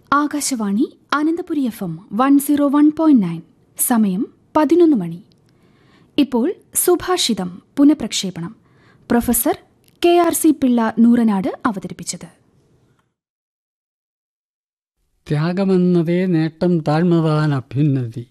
Akashvani Ananthapuri F M one zero one point nine സമയം പതിനൊന്ന് മണി ഇപ്പോൾ സുഭാഷിതം പുനഃപ്രക്ഷേപണം professor K R C Pillai Nooranad അവതരിപ്പിച്ചത് ത്യാഗമെന്നതേ നേട്ടം താഴ്മതാൻ അഭ്യുന്നതി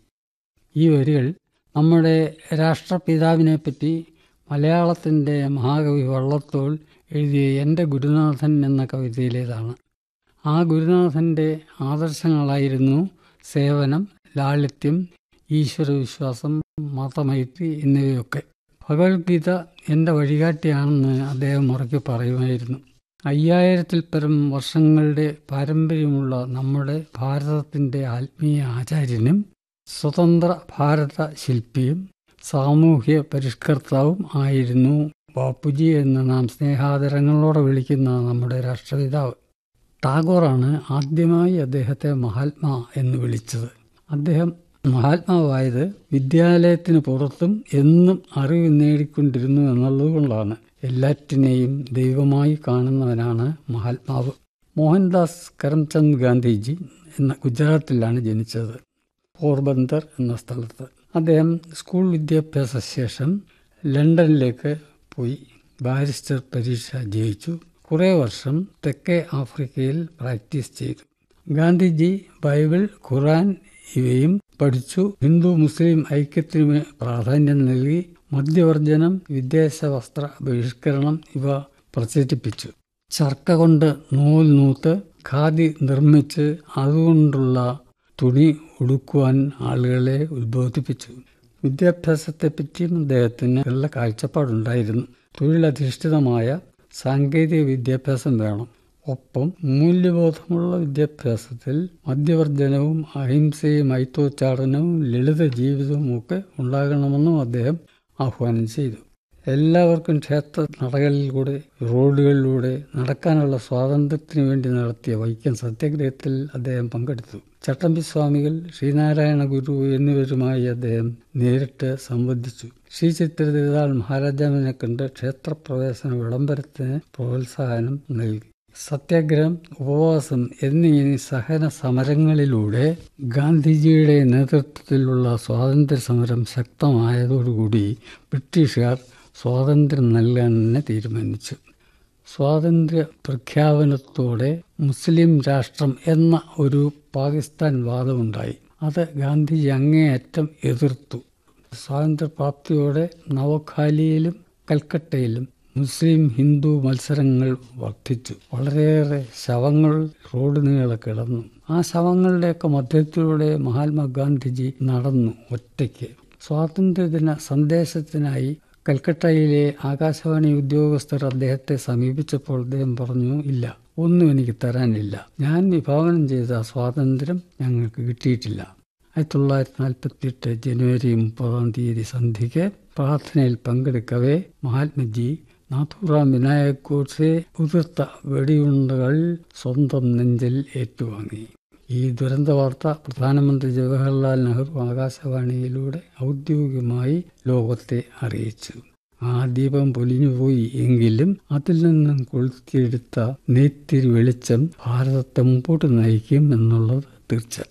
ഈ വരികൾ നമ്മുടെ രാഷ്ട്രപിതാവിനെ പറ്റി മലയാളത്തിൻ്റെ മഹാകവി വള്ളത്തോൾ എഴുതിയ എൻ്റെ ഗുരുനാഥൻ എന്ന കവിതയിലേതാണ് ആ ഗുരുനാഥൻ്റെ ആദർശങ്ങളായിരുന്നു സേവനം ലാളിത്യം ഈശ്വരവിശ്വാസം മതമൈത്രി എന്നിവയൊക്കെ ഭഗവത്ഗീത എൻ്റെ വഴികാട്ടിയാണെന്ന് അദ്ദേഹം ഉറക്കെ പറയുമായിരുന്നു അയ്യായിരത്തിൽ പരം വർഷങ്ങളുടെ പാരമ്പര്യമുള്ള നമ്മുടെ ഭാരതത്തിൻ്റെ ആത്മീയ ആചാര്യനും സ്വതന്ത്ര ഭാരത ശില്പിയും സാമൂഹ്യ പരിഷ്കർത്താവും ആയിരുന്നു ബാപ്പുജി എന്ന് നാം സ്നേഹാദരങ്ങളോടെ വിളിക്കുന്ന നമ്മുടെ രാഷ്ട്രപിതാവ് ടാഗോറാണ് ആദ്യമായി അദ്ദേഹത്തെ മഹാത്മാ എന്ന് വിളിച്ചത് അദ്ദേഹം മഹാത്മാവായത് വിദ്യാലയത്തിന് പുറത്തും എന്നും അറിവ് നേടിക്കൊണ്ടിരുന്നു എന്നുള്ളതുകൊണ്ടാണ് എല്ലാറ്റിനെയും ദൈവമായി കാണുന്നവനാണ് മഹാത്മാവ് മോഹൻദാസ് കരംചന്ദ് ഗാന്ധിജി എന്ന ഗുജറാത്തിലാണ് ജനിച്ചത് പോർബന്ദർ എന്ന സ്ഥലത്ത് അദ്ദേഹം സ്കൂൾ വിദ്യാഭ്യാസ ശേഷം ലണ്ടനിലേക്ക് പോയി ബാരിസ്റ്റർ പരീക്ഷ ജയിച്ചു കുറേ വർഷം തെക്കേ ആഫ്രിക്കയിൽ പ്രാക്ടീസ് ചെയ്തു ഗാന്ധിജി ബൈബിൾ ഖുറാൻ ഇവയും പഠിച്ചു ഹിന്ദു മുസ്ലിം ഐക്യത്തിന് പ്രാധാന്യം നൽകി മദ്യവർജനം വിദേശ വസ്ത്ര ബഹിഷ്കരണം ഇവ പ്രചരിപ്പിച്ചു ചർക്ക കൊണ്ട് നൂൽ നൂത്ത് ഖാദി നിർമ്മിച്ച് അതുകൊണ്ടുള്ള തുണി ഉടുക്കുവാൻ ആളുകളെ ഉത്ബോധിപ്പിച്ചു വിദ്യാഭ്യാസത്തെപ്പറ്റിയും അദ്ദേഹത്തിന് നല്ല കാഴ്ചപ്പാടുണ്ടായിരുന്നു തൊഴിലധിഷ്ഠിതമായ സാങ്കേതിക വിദ്യാഭ്യാസം വേണം ഒപ്പം മൂല്യബോധമുള്ള വിദ്യാഭ്യാസത്തിൽ മദ്യവർജനവും അഹിംസയും ഐത്തോച്ചാടനവും ലളിത ജീവിതവും ഒക്കെ ഉണ്ടാകണമെന്നും അദ്ദേഹം ആഹ്വാനം ചെയ്തു എല്ലാവർക്കും ക്ഷേത്ര നടകളിലൂടെ റോഡുകളിലൂടെ നടക്കാനുള്ള സ്വാതന്ത്ര്യത്തിന് വേണ്ടി നടത്തിയ വൈക്കം സത്യാഗ്രഹത്തിൽ അദ്ദേഹം പങ്കെടുത്തു ചട്ടമ്പി സ്വാമികൾ ശ്രീനാരായണ ഗുരു എന്നിവരുമായി അദ്ദേഹം നേരിട്ട് സംവദിച്ചു ശ്രീ ചിത്രതിരുതാൾ മഹാരാജാവിനെ കണ്ട് ക്ഷേത്രപ്രവേശന വിളംബരത്തിന് പ്രോത്സാഹനം നൽകി സത്യാഗ്രഹം ഉപവാസം എന്നീ സഹന സമരങ്ങളിലൂടെ ഗാന്ധിജിയുടെ നേതൃത്വത്തിലുള്ള സ്വാതന്ത്ര്യ സമരം ശക്തമായതോടുകൂടി ബ്രിട്ടീഷുകാർ സ്വാതന്ത്ര്യം നൽകാൻ തന്നെ തീരുമാനിച്ചു സ്വാതന്ത്ര്യ പ്രഖ്യാപനത്തോടെ മുസ്ലിം രാഷ്ട്രം എന്ന ഒരു പാകിസ്ഥാൻ വാദമുണ്ടായി അത് ഗാന്ധിജി അങ്ങേയറ്റം എതിർത്തു സ്വാതന്ത്ര്യപ്രാപ്തിയോടെ നവഖാലിയിലും കൽക്കട്ടയിലും മുസ്ലിം ഹിന്ദു മത്സരങ്ങൾ വർദ്ധിച്ചു വളരെയേറെ ശവങ്ങൾ റോഡ് നീളെ കിടന്നു ആ ശവങ്ങളുടെയൊക്കെ മധ്യത്തിലൂടെ മഹാത്മാഗാന്ധിജി നടന്നു ഒറ്റയ്ക്ക് സ്വാതന്ത്ര്യദിന സന്ദേശത്തിനായി കൽക്കട്ടയിലെ ആകാശവാണി ഉദ്യോഗസ്ഥർ അദ്ദേഹത്തെ സമീപിച്ചപ്പോൾ അദ്ദേഹം പറഞ്ഞു ഇല്ല ഒന്നും എനിക്ക് തരാനില്ല ഞാൻ വിഭാവനം ചെയ്ത സ്വാതന്ത്ര്യം ഞങ്ങൾക്ക് കിട്ടിയിട്ടില്ല ആയിരത്തി തൊള്ളായിരത്തി നാൽപ്പത്തി എട്ട് ജനുവരി മുപ്പതാം തീയതി സന്ധ്യയ്ക്ക് പ്രാർത്ഥനയിൽ പങ്കെടുക്കവേ മഹാത്മജി നാഥുറാം വിനായക് ഗോഡ്സെ ഉതിർത്ത വെടിയുണ്ടകൾ സ്വന്തം നെഞ്ചിൽ ഏറ്റുവാങ്ങി ഈ ദുരന്ത വാർത്ത പ്രധാനമന്ത്രി ജവഹർലാൽ നെഹ്റു ആകാശവാണിയിലൂടെ ഔദ്യോഗികമായി ലോകത്തെ അറിയിച്ചു ആ ദീപം പൊലിഞ്ഞുപോയി എങ്കിലും അതിൽ നിന്നും കൊളുത്തിയെടുത്ത നെയ്ത്തിരി വെളിച്ചം ഭാരതത്തെ മുമ്പോട്ട് നയിക്കും എന്നുള്ളത് തീർച്ച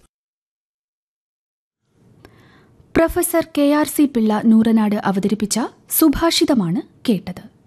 professor K R C Pillai Nooranad അവതരിപ്പിച്ച സുഭാഷിതമാണ് കേട്ടത്